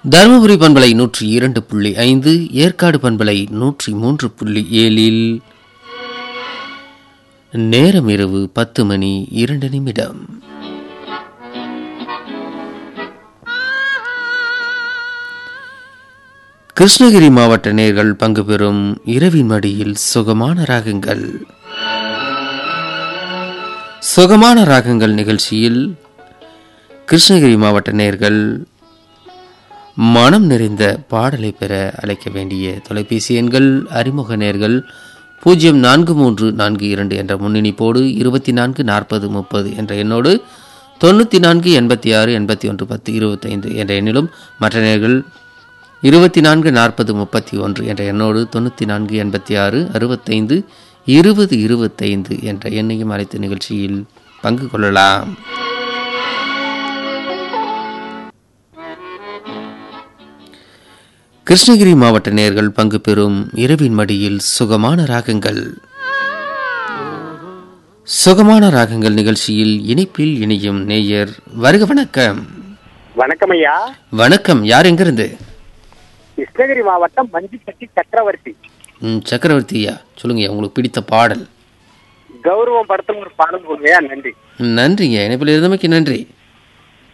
தருமபுரி பண்பலை நூற்றி இரண்டு புள்ளி ஐந்து ஏற்காடு பண்பலை நூற்றி மூன்று புள்ளி ஏழில் நேரம் இரவு பத்து மணி இரண்டு நிமிடம் கிருஷ்ணகிரி மாவட்ட நேர்கள் பங்கு பெறும் இரவின் மடியில் சுகமான ராகங்கள் சுகமான ராகங்கள் நிகழ்ச்சியில் கிருஷ்ணகிரி மாவட்ட நேர்கள் மனம் நிறைந்த பாடலை பெற அழைக்க வேண்டிய தொலைபேசி எண்கள் அறிமுக நேர்கள் பூஜ்ஜியம் நான்கு மூன்று நான்கு இரண்டு என்ற முன்னணிப்போடு இருபத்தி நான்கு நாற்பது முப்பது என்ற எண்ணோடு தொண்ணூற்றி நான்கு எண்பத்தி ஆறு எண்பத்தி ஒன்று பத்து இருபத்தைந்து என்ற எண்ணிலும் மற்ற நேர்கள் இருபத்தி நான்கு நாற்பது முப்பத்தி ஒன்று என்ற எண்ணோடு தொண்ணூற்றி நான்கு எண்பத்தி ஆறு அறுபத்தைந்து இருபது இருபத்தைந்து என்ற எண்ணையும் அழைத்த நிகழ்ச்சியில் பங்கு கொள்ளலாம் கிருஷ்ணகிரி மாவட்ட நேர்கள் பங்கு பெறும் இரவின் மடியில் சுகமான ராகங்கள் சுகமான ராகங்கள் நிகழ்ச்சியில் இணைப்பில் இணையும் நேயர் வருக வணக்கம் வணக்கம் ஐயா வணக்கம் யார் எங்கிருந்து கிருஷ்ணகிரி மாவட்டம் மஞ்சிப்பட்டி சக்கரவர்த்தி ம், சக்கரவர்த்தியா சொல்லுங்க உங்களுக்கு பிடித்த பாடல் கௌரவம் படத்துல ஒரு பாடல் கொடுங்கய்யா நன்றி ம், நன்றிங்க இணைப்பில் இருந்தமைக்கு நன்றி